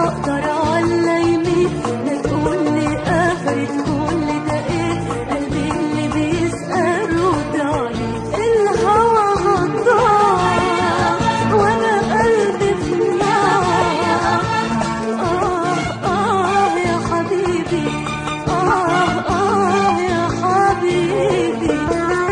اقدر على يمين لا تقول لي اخرة كل ده ايه قلبي اللي بيسأل رد عليه الهوى غدار وانا قلبي في النار آه آه يا حبيبي آه آه يا حبيبي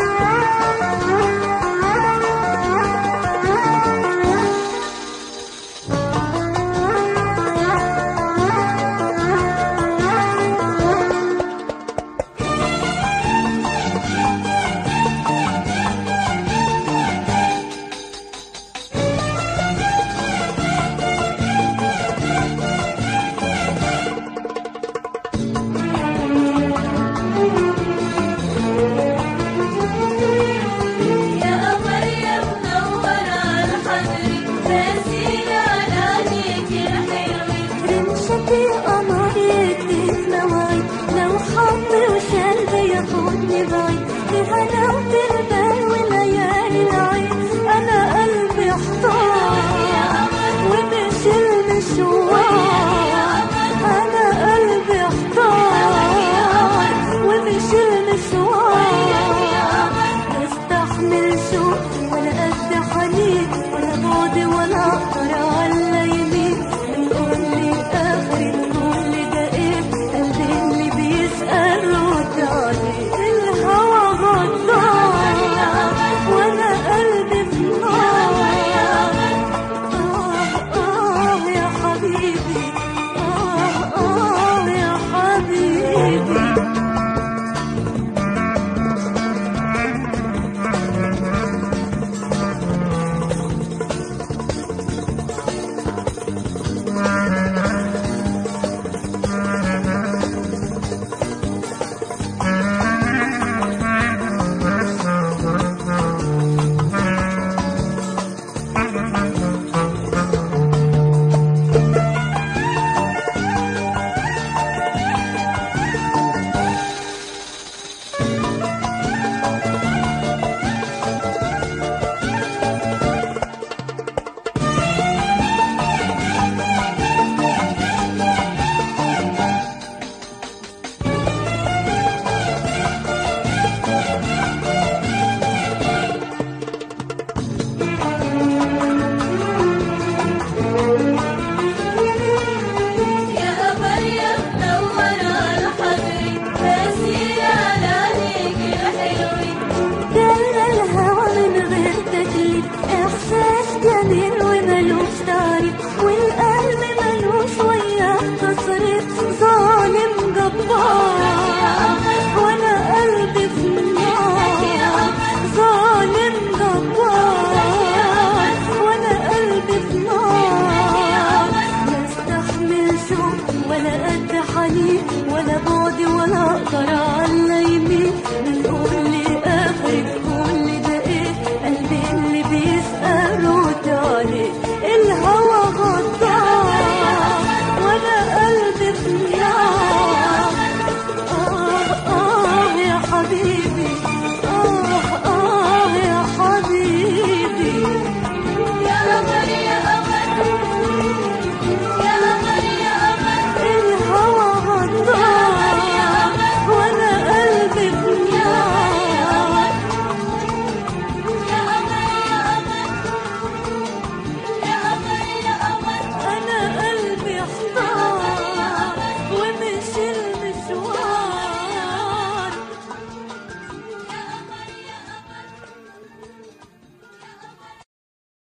يا قمر يا منور على حضري راسيل على عينيك الحلوين رمشتي قمرتي نواي لو حظي وشلبي ياخدني بعيد لهلاوة البال وليالي العين أنا قلبي احتار ومش المشوار أنا قلبي احتار ومش المشوار استحمل شوق ولا قد حنين ولا بعد ولا اقدر على يمين تقول لي اخر كل ده ايه قلبي اللي بيسأل رد عليه الهوى غدار وانا قلبي في نار آه آه يا حبيبي آه آه يا حبيبي يا قمر يا منور على حضري راسيل على عينيك الحلوين جرى الهوى من غير تكليف احساس جميل وملوش تعريف والقلب ملوش وياه تصريف ظالم جبار وانا قلبي في النار ظالم جبار وانا قلبي في نار لا استحمل شوق ولا قد حنين ولا بعد ولا اقدر على يمين من